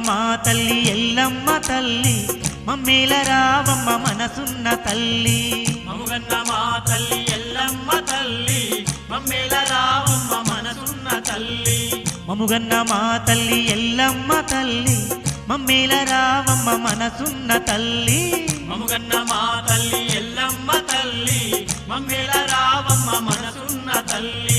మా తల్లి ఎల్లమ్మ తల్లి మమ్మేల రావమ్మ మనసున్న తల్లి మముగన్న మా తల్లి ఎల్లమ్మ తల్లి మమ్మేల రావమ్మ మనసున్న తల్లి మముగన్న మా తల్లి ఎల్లమ్మ తల్లి మమ్మేల రావమ్మ మనసున్న తల్లి మముగన్న మా తల్లి ఎల్లమ్మ తల్లి మమ్మేల రావమ్మ మనసున్న తల్లి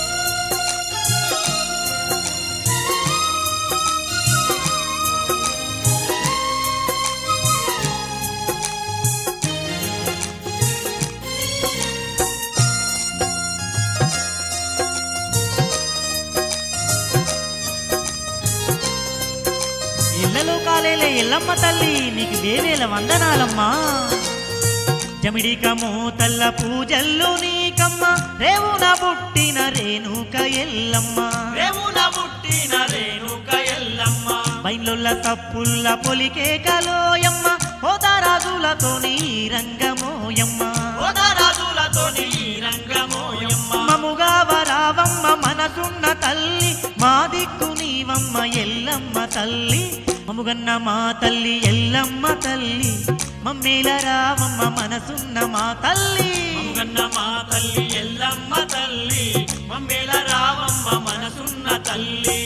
ఇళ్లలో కాలేలే ఎల్లమ్మ తల్లి నీకు వేవేల వందనాలమ్మా జమిడికము తల్ల పూజల్లో నీకమ్మ రేవున పుట్టిన రేణుక ఎల్లమ్మ రేవున పుట్టిన రేణుక ఎల్లమ్మ బైన్లొల్ల తప్పుల్ల పొలికే కలోయమ్మ హోదారాజులతో నీ రంగమోయమ్మ ఓదరాజులతోని రంగమోయమ్మ మముగా వరావమ్మ మనసున్న తల్లి మా దిక్కు నీవమ్మ ఎల్లమ్మ తల్లి మముగన్న మా తల్లి ఎల్లమ్మ తల్లి మమ్మేల రావమ్మ మనసున్న మా తల్లి మముగన్న మా తల్లి ఎల్లమ్మ తల్లి మమ్మేల రావమ్మ మనసున్న తల్లి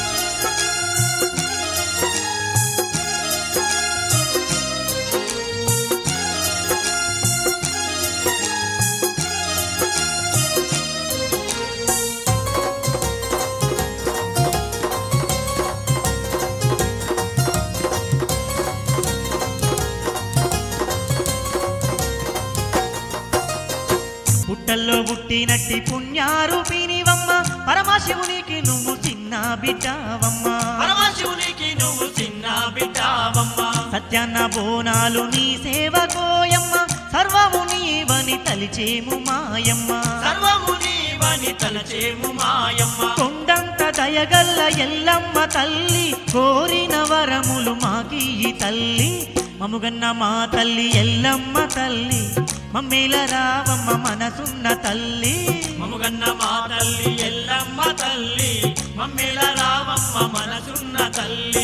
పుట్టల్లో పుట్టినట్టి పుణ్యారూపినివమ్మ పరమశివునికి నువ్వు చిన్న బిడ్డవమ్మ పరమశివునికి నువ్వు చిన్న బిడ్డావమ్మ సత్యాన్న బోనాలు నీ సేవకోయమ్మ సర్వము నీవని తలిచేము మాయమ్మ సర్వము నీవని తలచేము మాయమ్మ కొండంత దయగల్ల ఎల్లమ్మ తల్లి కోరిన వరములు మాకి తల్లి మముగన్న మా తల్లి ఎల్లమ్మ తల్లి మమ్మేల రావమ్మ మనసున్న తల్లి మముగన్న మా తల్లి ఎల్లమ్మ తల్లి మమ్మేల రావమ్మ మనసున్న తల్లి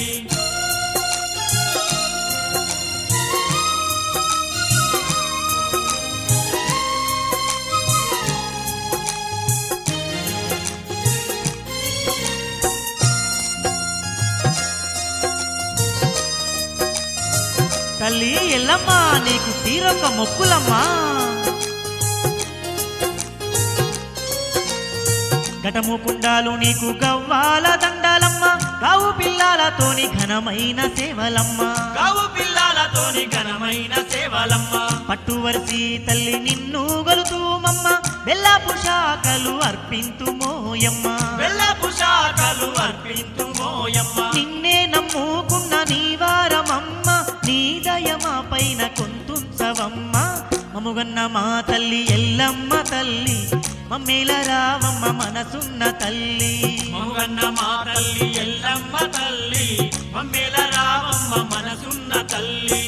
తల్లి ఎల్లమ్మ నీకు తీరొక్క మొక్కులమ్మా ఘటము కుండాలు నీకు గవ్వాల దండాలమ్మ గావు పిల్లాలతోని ఘనమైన సేవలమ్మ గావు పిల్లలతోని ఘనమైన సేవలమ్మ పట్టు వరిసి తల్లి నిన్ను గొలుతూమమ్మ బెల్లపు శాఖలు అర్పింతు మోయమ్మ వెళ్ళపు శాఖలు అర్పింతు మోయమ్మ నిన్నే నమ్ముకున్న నీ వారమమ్మ నీ దయమా పైన కొంతుంచవమ్మ మముగన్న మా తల్లి ఎల్లమ్మ తల్లి మమ్మేల రావమ్మ మనసున్న తల్లి మముగన్న మా తల్లి ఎల్లమ్మ తల్లి మమ్మేల రావమ్మ మనసున్న తల్లి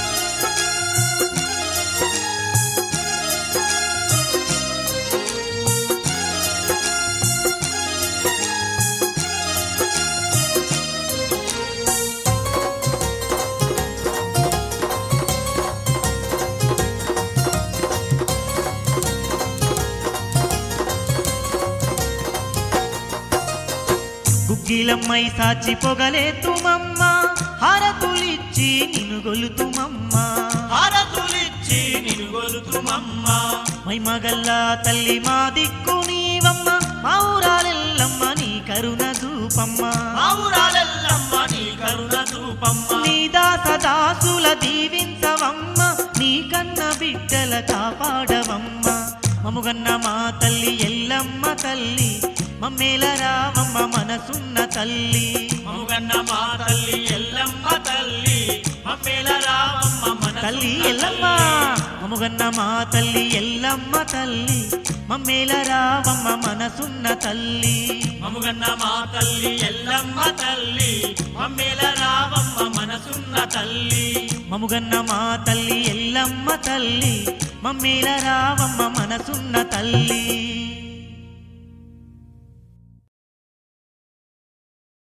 గుగ్గిలమ్మై సాచి పొగలేతుమమ్మ హారతులిచ్చి నిన్ను గొలుతుమమ్మ హారతులిచ్చి నిన్ను గొలుతుమమ్మ మైమగల్ల తల్లి మా దిక్కు నీవమ్మ మా ఊరాలెల్లమ్మ నీ కరుణ చూపమ్మ ఆవురాలెల్లమ్మ నీ కరుణ చూపమ్మ నీ దాస దాసుల దీవించవమ్మ నీ కన్న బిడ్డల కాపాడవమ్మ మముగన్న మా తల్లి ఎల్లమ్మ తల్లి మమ్మేల రావమ్మ మనసున్న తల్లి మముగన్న మా తల్లి ఎల్లమ్మ తల్లి మమ్మేల రావమ్మ మన తల్లి ఎల్లమ్మ మముగన్న మా తల్లి ఎల్లమ్మ తల్లి మమ్మేల రావమ్మ మనసున్న తల్లి మముగన్న మా తల్లి ఎల్లమ్మ తల్లి మమ్మేల రావమ్మ మనసున్న తల్లి మముగన్న మా తల్లి ఎల్లమ్మ తల్లి మమ్మేల రావమ్మ మనసున్న తల్లి